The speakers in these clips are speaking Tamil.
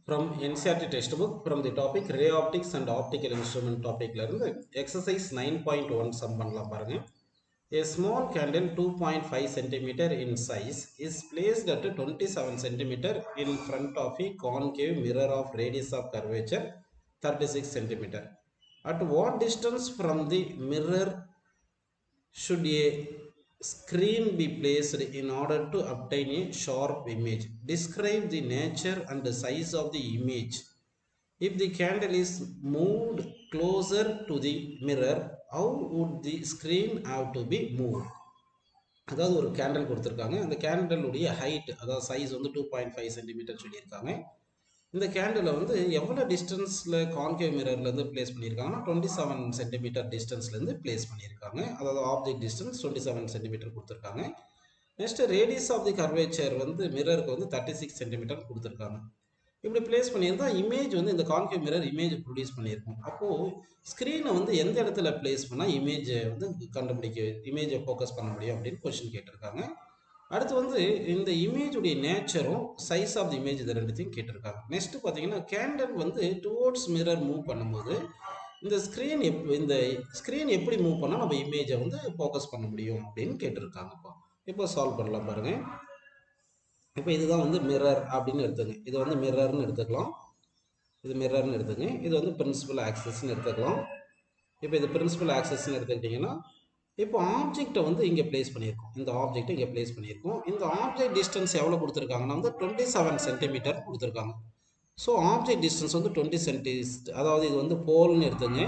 from NCRT textbook from the topic ray optics and optical instrument topicல இருந்து exercise 9.1 sum பண்ணலாம் பாருங்க A small candle 2.5 cm in size is placed at 27 cm in front of a concave mirror of radius of curvature 36 cm. At what distance from the mirror should a screen be placed in order to obtain a sharp image? Describe the nature and the size of the image. If the candle is moved closer to the mirror, how would the screen have to be moved? அதாவது ஒரு கேண்டில் கொடுத்துருக்காங்க அந்த கேண்டலுடைய ஹைட் அதாவது சைஸ் வந்து டூ பாயிண்ட் ஃபைவ் சென்டிமீட்டர் சொல்லியிருக்காங்க இந்த கேண்டிலை வந்து எவ்வளோ டிஸ்டன்ஸில் கான்கேவ் மிரர்லேருந்து பிளேஸ் பண்ணியிருக்காங்கன்னா டுவெண்ட்டி செவன் சென்டிமீட்டர் டிஸ்டன்ஸ்லேருந்து பிளேஸ் பண்ணியிருக்காங்க அதாவது object distance twenty seven centimetre கொடுத்துருக்காங்க next radius of the curvature வந்து மிரருக்கு வந்து தேர்ட்டி சிக்ஸ் சென்டிமீட்டர் கொடுத்துருக்காங்க இப்படி பிளேஸ் பண்ணியிருந்தா இமேஜ் வந்து இந்த கான்கேவ் மிரர் இமேஜ் ப்ரொடியூஸ் பண்ணியிருக்கும் அப்போது ஸ்க்ரீனை வந்து எந்த இடத்துல பிளேஸ் பண்ணால் இமேஜை வந்து கண்டுபிடிக்க இமேஜை ஃபோக்கஸ் பண்ண முடியும் அப்படின்னு கொஸ்டின் கேட்டிருக்காங்க அடுத்து வந்து இந்த இமேஜுடைய நேச்சரும் சைஸ் ஆஃப் தி இமேஜ் இது ரெண்டுத்தையும் கேட்டிருக்காங்க நெக்ஸ்ட் பார்த்தீங்கன்னா கேண்டல் வந்து டுவோர்ட்ஸ் மிரர் மூவ் பண்ணும்போது இந்த ஸ்க்ரீன் எப் இந்த ஸ்க்ரீன் எப்படி மூவ் பண்ணால் நம்ம இமேஜை வந்து ஃபோக்கஸ் பண்ண முடியும் அப்படின்னு கேட்டிருக்காங்கப்பா இப்போ சால்வ் பண்ணலாம் பாருங்கள் இப்போ இதுதான் வந்து மிரர் அப்படின்னு எடுத்துங்க இது வந்து மிரர்னு எடுத்துக்கலாம் இது மிரர்னு எடுத்துங்க இது வந்து பிரின்சிபல் ஆக்சஸ்ன்னு எடுத்துக்கலாம் இப்போ இது பிரின்சிபல் ஆக்சஸ்ன்னு எடுத்துக்கிட்டிங்கன்னா இப்போ ஆப்ஜெக்டை வந்து இங்கே பிளேஸ் பண்ணியிருக்கோம் இந்த ஆப்ஜெக்ட்டை இங்கே பிளேஸ் பண்ணியிருக்கோம் இந்த ஆப்ஜெக்ட் டிஸ்டன்ஸ் எவ்வளோ கொடுத்துருக்காங்கன்னா வந்து டுவெண்ட்டி செவன் சென்டிமீட்டர் கொடுத்துருக்காங்க ஸோ ஆப்ஜெக்ட் டிஸ்டன்ஸ் வந்து டுவெண்ட்டி சென்டி அதாவது இது வந்து போல்னு எடுத்துங்க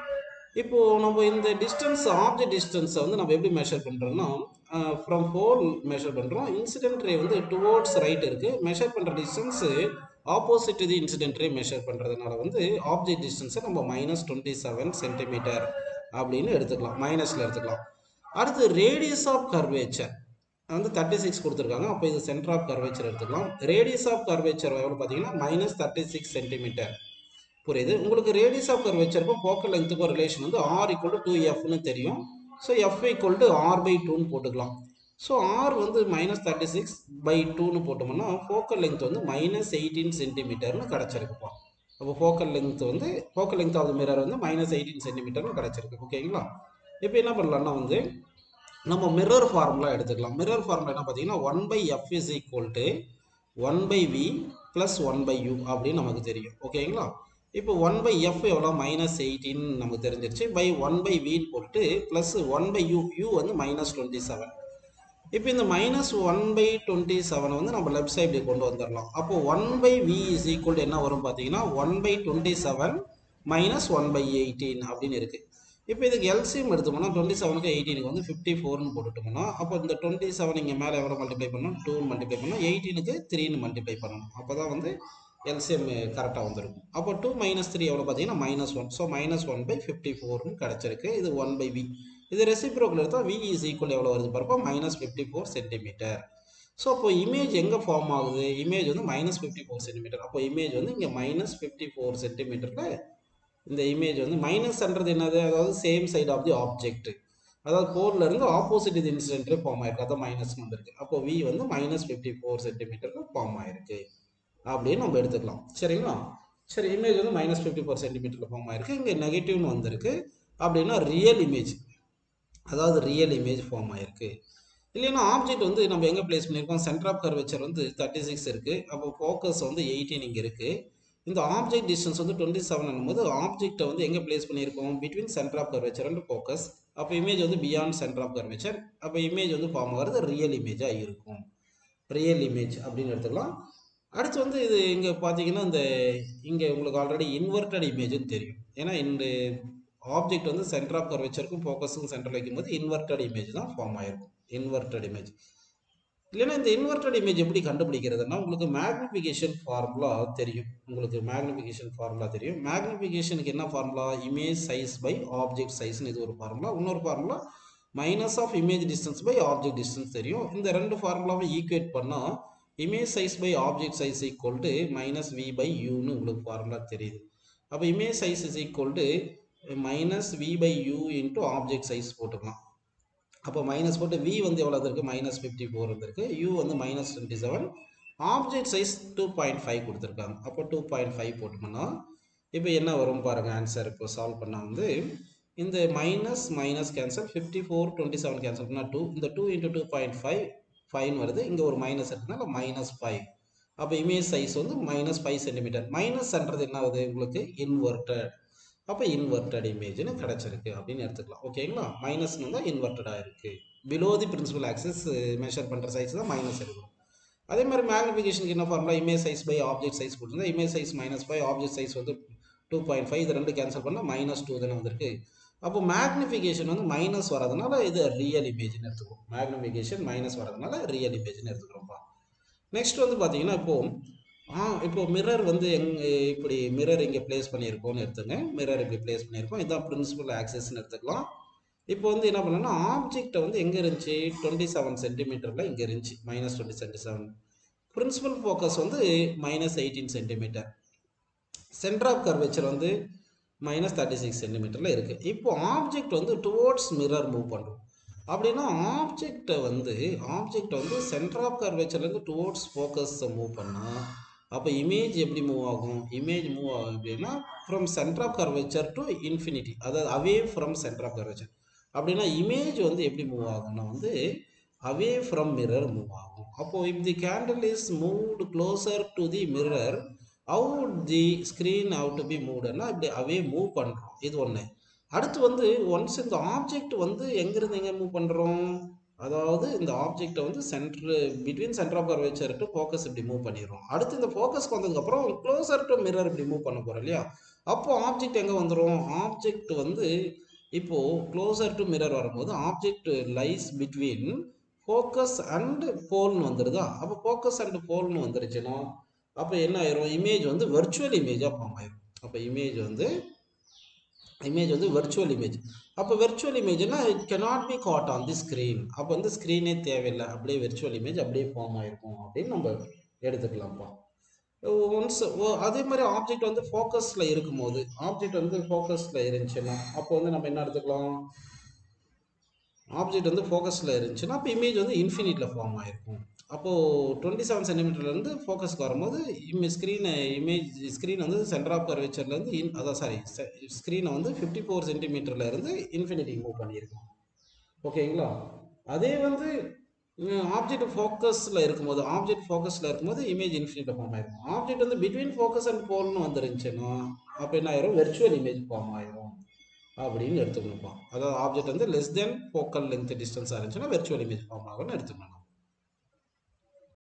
இப்போது நம்ம இந்த டிஸ்டன்ஸ் ஆப்ஜெக்ட் டிஸ்டன்ஸை வந்து நம்ம எப்படி மெஷர் பண்ணுறோம்னா ஃப்ரம் போல் மெஷர் பண்ணுறோம் இன்சிடென்ட் ரே வந்து டுவோர்ட்ஸ் ரைட் இருக்குது மெஷர் பண்ணுற டிஸ்டன்ஸு ஆப்போசிட் இது இன்சிடென்ட் ரே மெஷர் பண்ணுறதுனால வந்து ஆப்ஜெக்ட் டிஸ்டன்ஸை நம்ம மைனஸ் டுவெண்ட்டி செவன் சென்டிமீட்டர் அப்படின்னு எடுத்துக்கலாம் மைனஸில் எடுத்துக்கலாம் அடுத்து ரேடியஸ் ஆஃப் கர்வேச்சர் வந்து தேர்ட்டி சிக்ஸ் கொடுத்துருக்காங்க அப்போ இது சென்டர் ஆஃப் கர்வேச்சர் எடுத்துக்கலாம் ரேடியஸ் ஆஃப் கர்வேச்சர் எவ்வளோ பார்த்தீங்கன்னா மைனஸ் தேர்ட்டி சிக்ஸ் சென்டிமீட்டர் புரியுது உங்களுக்கு ரேடியஸ் ஆஃப் கர்வேச்சருக்கும் ஃபோக்கல் லென்த்துக்கும் ரிலேஷன் வந்து ஆர் ஈக்குவல் டு டூ எஃப்னு தெரியும் so F equal to R by டூன்னு போட்டுக்கலாம் ஸோ ஆர் வந்து மைனஸ் தேர்ட்டி சிக்ஸ் பை டூன்னு போட்டோம்னா ஃபோக்கல் லென்த் வந்து மைனஸ் எயிட்டீன் சென்டிமீட்டர்னு கிடச்சிருக்குப்பா அப்போ ஃபோக்கல் லென்த் வந்து ஃபோக்கல் லென்த் ஆஃப் மிரர் வந்து மைனஸ் எயிட்டீன் சென்டிமீட்டர்னு கிடச்சிருக்கு ஓகேங்களா இப்போ என்ன பண்ணலாம்னா வந்து நம்ம மிரர் ஃபார்முலா எடுத்துக்கலாம் மிரர் ஃபார்முலா என்ன பார்த்தீங்கன்னா one by F is equal to one by V plus one by U அப்படின்னு நமக்கு தெரியும் ஓகேங்களா இப்போ ஒன் பை எஃப் எவ்வளோ மைனஸ் எயிட்டின் நமக்கு தெரிஞ்சிருச்சு பை ஒன் பை வின்னு போட்டு plus one by U U வந்து மைனஸ் டுவெண்ட்டி செவன் இப்போ இந்த மைனஸ் ஒன் பை டுவெண்ட்டி செவனை வந்து நம்ம லெஃப்ட் சைடு கொண்டு வந்துடலாம் அப்போ one by V is equal என்ன வரும் பார்த்தீங்கன்னா one by twenty seven minus one by eighteen அப்படின்னு இருக்குது இப்போ இதுக்கு எல்சிஎம் எடுத்தோம்னா டுவெண்ட்டி செவனுக்கு எயிட்டீனுக்கு வந்து ஃபிஃப்டி ஃபோர்னு போட்டுட்டோம்னா அப்போ இந்த டுவெண்ட்டி செவன் இங்கே மேலே எவ்வளோ மல்டிப்ளை பண்ணணும் டூன்னு மல்டிப்ளை பண்ணணும் எயிட்டீனுக்கு த்ரீன்னு மல்டிப்ளை பண்ணணும் அப்போ தான் வந்து எல்சிஎம் கரெக்டாக வந்துருக்கும் அப்போ டூ மைனஸ் த்ரீ எவ்வளோ பார்த்தீங்கன்னா minus one so minus one by fifty ஃபோர்னு கிடச்சிருக்கு இது ஒன் பை வி இது ரெசிப்ரோக்கில் எடுத்தால் வி இஸ் ஈக்குவல் எவ்வளோ வருது பாருப்போ minus fifty four centimetre so அப்போ இமேஜ் எங்கே ஃபார்ம் ஆகுது இமேஜ் வந்து மைனஸ் ஃபிஃப்டி ஃபோர் சென்டிமீட்டர் அப்போ இமேஜ் வந்து இங்கே மைனஸ் ஃபிஃப்டி ஃபோர் சென்டிமீட்டரில் இந்த இமேஜ் வந்து மைனஸ்ன்றது என்னது அதாவது same side of the object அதாவது போர்ல இருந்து ஆப்போசிட் இது இன்சிடென்ட்லேயே ஃபார்ம் ஆயிருக்கு அதான் மைனஸ் வந்திருக்கு அப்போ வி வந்து மைனஸ் ஃபிஃப்டி ஃபோர் சென்டிமீட்டருக்கு ஃபார்ம் ஆயிருக்கு அப்படின்னு நம்ம எடுத்துக்கலாம் சரிங்களா சரி இமேஜ் வந்து மைனஸ் ஃபிஃப்டி ஃபோர் சென்டிமீட்டரில் ஃபார்ம் ஆயிருக்கு இங்கே நெகட்டிவ்னு வந்திருக்கு அப்படின்னா ரியல் இமேஜ் அதாவது ரியல் இமேஜ் ஃபார்ம் ஆயிருக்கு இல்லைன்னா ஆப்ஜெக்ட் வந்து நம்ம எங்கே பிளேஸ் பண்ணியிருக்கோம் சென்டர் ஆஃப் கர்வேச்சர் வந்து தேர்ட்டி சிக்ஸ் இருக்குது அப்போ ஃபோக்கஸ் வந்து எயிட்டீன் இங்கே இருக்குது இந்த ஆப்ஜெக்ட் டிஸ்டன்ஸ் வந்து டுவெண்ட்டி செவன் போது ஆப்ஜெக்ட்டை வந்து எங்கே பிளேஸ் பண்ணியிருக்கோம் between centre of curvature and focus அப்போ இமேஜ் வந்து பியாண்ட் சென்டர் ஆஃப் கர்வேச்சர் அப்போ இமேஜ் வந்து ஃபார்ம் ஆகிறது ரியல் இமேஜாக இருக்கும் ரியல் இமேஜ் அப்படின்னு எடுத்துக்கலாம் அடுத்து வந்து இது இங்கே பார்த்தீங்கன்னா இந்த இங்கே உங்களுக்கு ஆல்ரெடி இன்வெர்டட் இமேஜ்னு தெரியும் ஏன்னா இந்த ஆப்ஜெக்ட் வந்து சென்டர் ஆஃப் கர்வேச்சருக்கும் ஃபோக்கஸுக்கும் சென்டர் வைக்கும்போது இன்வெர்டட் இமேஜ் தான் ஃபார்ம் ஆயிருக்கும் இன்வெர்டட் இமேஜ் இல்லைன்னா இந்த இன்வெர்டட் இமேஜ் எப்படி கண்டுபிடிக்கிறதுனா உங்களுக்கு மேக்னிஃபிகேஷன் ஃபார்முலா தெரியும் உங்களுக்கு மேக்னிஃபிகேஷன் ஃபார்முலா தெரியும் மேக்னிஃபிகேஷனுக்கு என்ன formula image size by object சைஸ்னு இது ஒரு ஃபார்முலா இன்னொரு formula minus of image distance by object distance தெரியும் இந்த ரெண்டு ஃபார்முலாவை ஈக்குவேட் பண்ணால் image size by object size equal to minus V by யூன்னு உங்களுக்கு ஃபார்முலா தெரியுது அப்போ image size is equal to minus V by U into object size போட்டுக்கலாம் அப்போ மைனஸ் போட்டு வி வந்து எவ்வளோ இருக்குது மைனஸ் ஃபிஃப்டி ஃபோர் இருந்திருக்கு யூ வந்து minus twenty seven object size two point five கொடுத்துருக்காங்க அப்போ டூ பாயிண்ட் ஃபைவ் போட்டோம்னா இப்போ என்ன வரும் பாருங்கள் ஆன்சர் இப்போ சால்வ் பண்ணால் வந்து இந்த minus minus cancel fifty four twenty seven cancel பண்ணால் டூ இந்த two into two point five fine வருது இங்கே ஒரு மைனஸ் இருக்குனால மைனஸ் ஃபைவ் அப்போ இமேஜ் சைஸ் வந்து மைனஸ் ஃபைவ் சென்டிமீட்டர் மைனஸ்ன்றது என்ன ஆகுது உங்களுக்கு இன்வெர்டட் அப்போ இன்வெர்டட் இமேஜ்னு கிடச்சிருக்கு அப்படின்னு எடுத்துக்கலாம் ஓகேங்களா மைனஸ்னு தான் இன்வெர்டடாக இருக்குது below the principal axis measure பண்ணுற சைஸ் தான் மைனஸ் இருக்கும் அதே மாதிரி மேக்னிஃபிகேஷனுக்கு என்ன formula image size by object size கொடுத்துருந்தா image size minus five object size வந்து டூ பாயிண்ட் ஃபைவ் இது ரெண்டு கேன்சல் பண்ணால் மைனஸ் டூ தானே வந்திருக்கு அப்போ மேக்னிஃபிகேஷன் வந்து மைனஸ் வரதுனால இது ரியல் இமேஜ்னு எடுத்துக்கிறோம் மேக்னிஃபிகேஷன் மைனஸ் வரதுனால ரியல் இமேஜ்னு எடுத்துக்கிறோம்ப்பா நெக்ஸ்ட் வந்து பார்த்தீங்கன்னா இப்போ ஆ இப்போ மிரர் வந்து எங் இப்படி மிரர் இங்கே ப்ளேஸ் பண்ணியிருக்கோம்னு எடுத்துங்க மிரர் இப்படி ப்ளேஸ் பண்ணியிருக்கோம் இதுதான் பிரின்சிபல் ஆக்சஸ்ன்னு எடுத்துக்கலாம் இப்போ வந்து என்ன பண்ணோம்னா ஆப்ஜெக்டை வந்து எங்கே இருந்துச்சு டுவெண்ட்டி செவன் சென்டிமீட்டரில் இங்கே இருந்துச்சு minus twenty centi seven principal focus வந்து minus eighteen centimetre centre of curvature வந்து மைனஸ் தேர்ட்டி சிக்ஸ் சென்டிமீட்டரில் இருக்குது இப்போ ஆப்ஜெக்ட் வந்து டுவோர்ட்ஸ் மிரர் மூவ் பண்ணுறோம் அப்படின்னா ஆப்ஜெக்டை வந்து ஆப்ஜெக்ட் வந்து சென்டர் ஆஃப் கர்வேச்சர்லேருந்து டுவோர்ட்ஸ் ஃபோக்கஸை மூவ் பண்ணால் அப்போ இமேஜ் எப்படி மூவ் ஆகும் இமேஜ் மூவ் ஆகும் அப்படின்னா from centre of curvature to infinity அதாவது away from centre of curvature அப்படின்னா இமேஜ் வந்து எப்படி மூவ் ஆகும்னா வந்து அவே ஃப்ரம் மிரர் மூவ் ஆகும் அப்போ if the candle is moved closer to the mirror out the screen out to be மூவ்டுன்னா இப்படி அவே மூவ் பண்ணுறோம் இது ஒன்று அடுத்து வந்து ஒன்ஸ் இந்த ஆப்ஜெக்ட் வந்து எங்கேருந்து எங்கே மூவ் பண்ணுறோம் அதாவது இந்த ஆப்ஜெக்டை வந்து centre between centre of curvature to focus இப்படி மூவ் பண்ணிடுறோம் அடுத்து இந்த ஃபோக்கஸ்க்கு வந்ததுக்கப்புறம் க்ளோசர் டு மிரர் இப்படி மூவ் பண்ண போகிறோம் இல்லையா அப்போ ஆப்ஜெக்ட் எங்கே வந்துடும் ஆப்ஜெக்ட் வந்து இப்போது க்ளோசர் டு மிரர் வரும்போது object lies between focus and போல்னு வந்துடுதா அப்போ ஃபோக்கஸ் அண்ட் போல்னு வந்துருச்சுன்னா அப்போ என்ன ஆயிரும் இமேஜ் வந்து வெர்ச்சுவல் இமேஜாக ஃபார்ம் ஆயிரும் அப்போ இமேஜ் வந்து இமேஜ் வந்து வெர்ச்சுவல் இமேஜ் அப்போ வெர்ச்சுவல் இமேஜ்னா it cannot be got on the screen அப்போ வந்து ஸ்க்ரீனே தேவையில்லை அப்படியே வெர்ச்சுவல் இமேஜ் அப்படியே ஃபார்ம் ஆயிருக்கும் அப்படின்னு நம்ம எடுத்துக்கலாம்ப்பா ஒன்ஸ் அதே மாதிரி ஆப்ஜெக்ட் வந்து ஃபோக்கஸில் இருக்கும்போது ஆப்ஜெக்ட் வந்து ஃபோக்கஸில் இருந்துச்சுன்னா அப்போ வந்து நம்ம என்ன எடுத்துக்கலாம் ஆப்ஜெக்ட் வந்து ஃபோக்கஸில் இருந்துச்சுன்னா அப்போ இமேஜ் வந்து இன்ஃபினிட்டில் ஃபார்ம் ஆயிருக்கும் அப்போது டுவெண்ட்டி செவன் சென்டிமீட்டர்லேருந்து ஃபோக்கஸ்க்கு வரும்போது இமே ஸ்க்ரீனை இமேஜ் ஸ்க்ரீன் வந்து சென்டர் ஆஃப் கர்வேச்சர்லேருந்து இன் அதான் சாரி ஸ்க்ரீனை வந்து ஃபிஃப்டி ஃபோர் சென்டிமீட்டரில் இருந்து இன்ஃபினிட்டி மூவ் பண்ணியிருக்கோம் ஓகேங்களா அதே வந்து ஆப்ஜெக்ட் ஃபோக்கஸில் இருக்கும்போது ஆப்ஜெக்ட் ஃபோக்கஸில் இருக்கும்போது இமேஜ் இன்ஃபினிட்டில் ஃபார்ம் ஆயிருக்கும் ஆப்ஜெக்ட் வந்து பிட்வீன் ஃபோக்கஸ் அண்ட் போல்னு வந்துருந்துச்சுன்னா அப்போ என்ன ஆயிரும் வெர்ச்சுவல் இமேஜ் ஃபார்ம் ஆயிரும் அப்படின்னு எடுத்துக்கணும்ப்பா அதாவது ஆப்ஜெக்ட் வந்து லெஸ் தென் ஃபோக்கல் லென்த் டிஸ்டன்ஸாக இருந்துச்சுன்னா வெர்ச்சுவல் இமேஜ் ஃபார்ம் ஆகும்னு எடுத்துக்கணும்